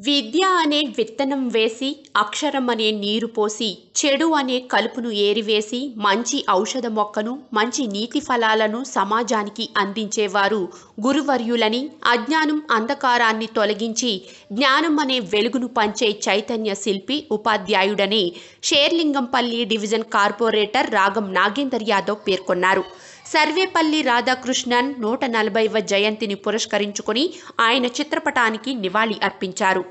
విద్య అనే విత్తనం వేసి అక్షరం అనే నీరు పోసి చెడు అనే కలుపును ఏరివేసి మంచి ఔషధ మొక్కను మంచి నీతి ఫలాలను సమాజానికి అందించేవారు గురువర్యులని అజ్ఞానం అంధకారాన్ని తొలగించి జ్ఞానం అనే వెలుగును పంచే చైతన్య శిల్పి ఉపాధ్యాయుడని షేర్లింగంపల్లి డివిజన్ కార్పొరేటర్ రాగం నాగేందర్ యాదవ్ పేర్కొన్నారు సర్వేపల్లి రాధాకృష్ణన్ నూట నలభైవ జయంతిని పురస్కరించుకొని ఆయన చిత్రపటానికి నివాళి అర్పించారు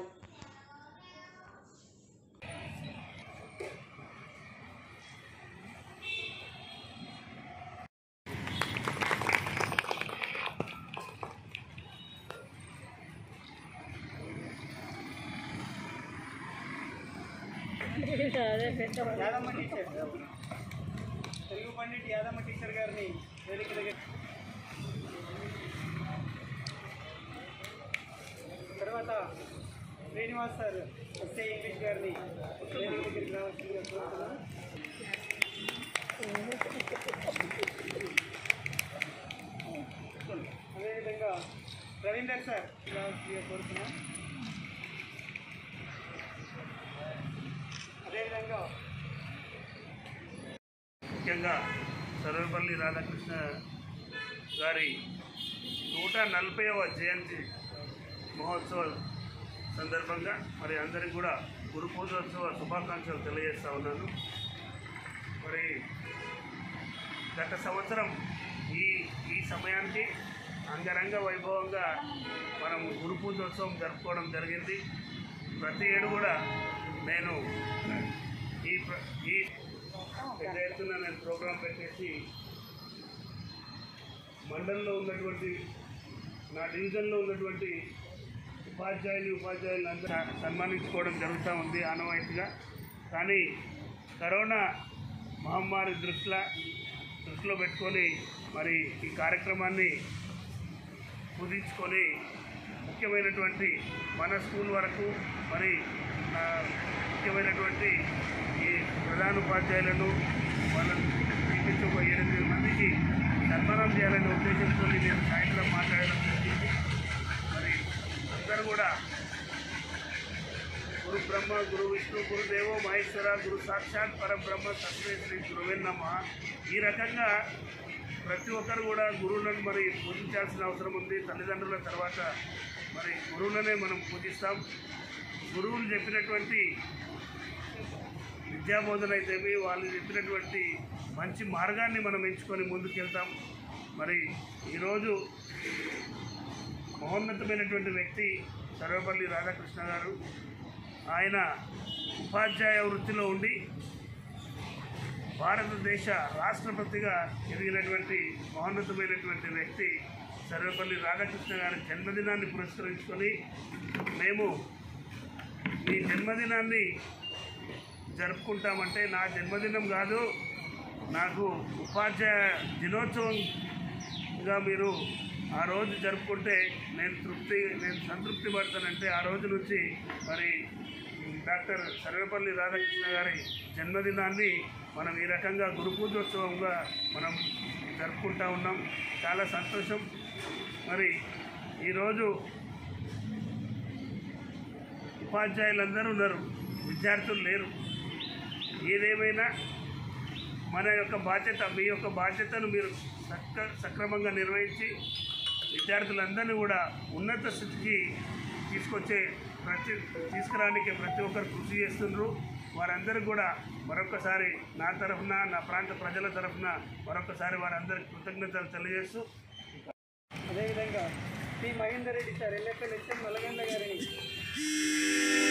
యాదమ్మ టీచర్ తెలుగు పండిట్ యాదమ్మ టీచర్ గారిని వేదిక దగ్గర తర్వాత శ్రీనివాస్ సార్ ఎస్ఏ ఇంగ్లీష్ గారిని వేదిక దగ్గరికి రావాల్సిందిగా కోరుతున్నాను అదేవిధంగా రవీందర్ సార్ రావాల్సిందిగా కోరుతున్నాం అదేవిధంగా ముఖ్యంగా సర్వేపల్లి రాధాకృష్ణ గారి నూట నలభైవ జయంతి మహోత్సవ సందర్భంగా మరి అందరికీ కూడా గురు పూజోత్సవ శుభాకాంక్షలు తెలియజేస్తా ఉన్నాను మరి గత సంవత్సరం ఈ ఈ సమయానికి అంగరంగ వైభవంగా మనం గురు పూజోత్సవం జరుపుకోవడం జరిగింది ప్రతి ఏడు కూడా నేను ఈ ప్ర- ఈ పెద్ద ఎత్తున నేను ప్రోగ్రాం పెట్టేసి మండలంలో ఉన్నటువంటి నా డివిజన్లో ఉన్నటువంటి ఉపాధ్యాయులు ఉపాధ్యాయులు అందరూ సన్మానించుకోవడం జరుగుతూ ఉంది ఆనవాయితీగా కానీ కరోనా మహమ్మారి దృష్టిలో దృష్టిలో పెట్టుకొని మరి ఈ కార్యక్రమాన్ని కుదించుకొని ముఖ్యమైనటువంటి మన స్కూల్ వరకు మరి ఆ, ముఖ్యమైనటువంటి ఈ ప్రధాన ఉపాధ్యాయులను వాళ్ళని పిలిపించి ఒక ఎనిమిది మందికి సన్మానం చేయాలనే ఉద్దేశంతో నేను సాయంత్రం మాట్లాడడం జరిగింది మరి అందరూ కూడా గురు బ్రహ్మ గురు విష్ణు గురుదేవో మహేశ్వర గురు సాక్షాత్ పరబ్రహ్మ తస్మై శ్రీ గురువే నమ ఈ రకంగా ప్రతి ఒక్కరు కూడా గురువులను మరి పూజించాల్సిన అవసరం ఉంది తల్లిదండ్రుల తర్వాత మరి గురువులనే మనం పూజిస్తాం గురువులు చెప్పినటువంటి విద్యాబోధన అయితేమి వాళ్ళు చెప్పినటువంటి మంచి మార్గాన్ని మనం ఎంచుకొని ముందుకెళ్తాం మరి ఈరోజు మహోన్నతమైనటువంటి వ్యక్తి సర్వపల్లి రాధాకృష్ణ గారు ఆయన ఉపాధ్యాయ వృత్తిలో ఉండి భారతదేశ రాష్ట్రపతిగా ఎదిగినటువంటి మహోన్నతమైనటువంటి వ్యక్తి సర్వేపల్లి రాధాకృష్ణ గారి జన్మదినాన్ని పురస్కరించుకొని మేము ఈ జన్మదినాన్ని జరుపుకుంటామంటే నా జన్మదినం కాదు నాకు ఉపాధ్యాయ దినోత్సవంగా మీరు ఆ రోజు జరుపుకుంటే నేను తృప్తి నేను సంతృప్తి పడతానంటే ఆ రోజు నుంచి మరి డాక్టర్ సర్వేపల్లి రాధాకృష్ణ గారి జన్మదినాన్ని మనం ఈ రకంగా గురు పూజోత్సవంగా మనం జరుపుకుంటా ఉన్నాం చాలా సంతోషం మరి ఈరోజు ఉపాధ్యాయులందరూ ఉన్నారు విద్యార్థులు లేరు ఏదేమైనా మన యొక్క బాధ్యత మీ యొక్క బాధ్యతను మీరు సక్ర సక్రమంగా నిర్వహించి విద్యార్థులందరినీ కూడా ఉన్నత స్థితికి తీసుకొచ్చే ప్రతి తీసుకురానికి ప్రతి ఒక్కరు కృషి చేస్తున్నారు వారందరూ కూడా మరొకసారి నా తరఫున నా ప్రాంత ప్రజల తరఫున మరొకసారి వారందరికీ కృతజ్ఞతలు తెలియజేస్తూ అదేవిధంగా P Mahender Reddy sir L F L H M Nallagandla గారిని